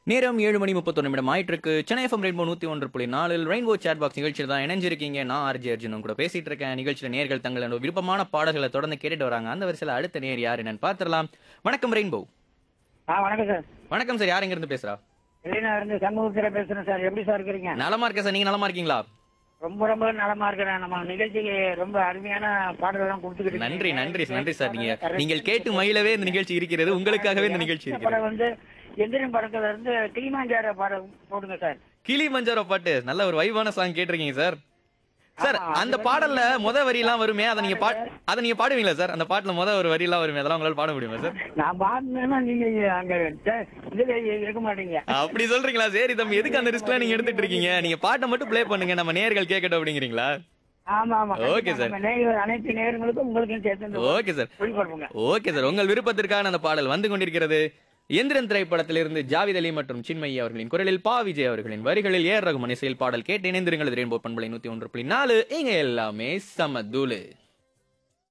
நேரம் ஏழு மணி முப்பத்தொன்று நிமிடம் ஆயிட்டு இருக்கு சென்னை எஃப்எம் ரெயின்போ நூத்தி ஒன்று புள்ளி நாலில் ரெயின்போ சேட் பாக்ஸ் நிகழ்ச்சியில் தான் இணைஞ்சிருக்கீங்க நான் ஆர்ஜி அர்ஜுனும் கூட பேசிட்டு இருக்கேன் நிகழ்ச்சியில் நேர்கள் தங்களோட விருப்பமான பாடல்களை தொடர்ந்து கேட்டுட்டு வராங்க அந்த வரிசையில் அடுத்த நேர் யார் என்னன்னு பார்த்துடலாம் வணக்கம் ரெயின்போ ஆ வணக்கம் சார் வணக்கம் சார் யார் எங்க இருந்து பேசுறா வெளியில இருந்து சண்முகத்துல பேசுறேன் சார் எப்படி சார் இருக்கிறீங்க நலமா இருக்கேன் சார் நீங்க நலமா இருக்கீங்களா ரொம்ப ரொம்ப நலமா இருக்கிறேன் நம்ம நிகழ்ச்சிக்கு ரொம்ப அருமையான பாடல்கள்லாம் கொடுத்துக்கிட்டு நன்றி நன்றி நன்றி சார் நீங்க நீங்கள் கேட்டு மயிலவே இந்த நிகழ்ச்சி இருக்கிறது உங்களுக்காகவே இந்த நிகழ்ச்சி இருக்கிறது படம் வந்து எந்திரன் படத்துல இருந்து கிளிமாஞ்சார பாடம் போடுங்க சார் கிளி மஞ்சாரோ பாட்டு நல்ல ஒரு வைவான சாங் கேட்டிருக்கீங்க சார் சார் ஆமா, அந்த அது பாடல்ல முத வரி எல்லாம் வருமே அதை நீங்க பா அதை நீங்க பாடுவீங்களா சார் அந்த பாட்டுல முத ஒரு வரி எல்லாம் வருமே அதெல்லாம் உங்களால பாட முடியுமா சார் நான் பாடினேன்னா நீங்க அங்க ட- இதுல இருக்க மாட்டீங்க அப்படி சொல்றீங்களா சரி தம்பி எதுக்கு அந்த ரிஸ்க்லாம் நீங்க எடுத்துட்டு இருக்கீங்க நீங்க பாட்டை மட்டும் ப்ளே பண்ணுங்க நம்ம நேர்கள் கேட்கட்டும் அப்படிங்கிறீங்களா ஆமா ஆமா Okay, sir. நம்ம நேயர் அனைத்து நேயர்களுக்கும் உங்களுக்கும் சேர்த்து இந்த ஓகே சார் ஒளிபரப்புங்க ஓகே சார் உங்கள் விருப்பத்திற்கான அந்த பாடல் வந்து கொண்டிருக்கிறது எந்திரன் திரைப்படத்திலிருந்து ஜாவித் அலி மற்றும் சின்மயி அவர்களின் குரலில் பா விஜய் அவர்களின் வரிகளில் ஏர் ரகுமன் இசையில் பாடல் கேட்டு இணைந்திருங்கள் ரெயின்போ பண்பலை நூத்தி ஒன்று புள்ளி நாலு இங்க எல்லாமே சமதூளு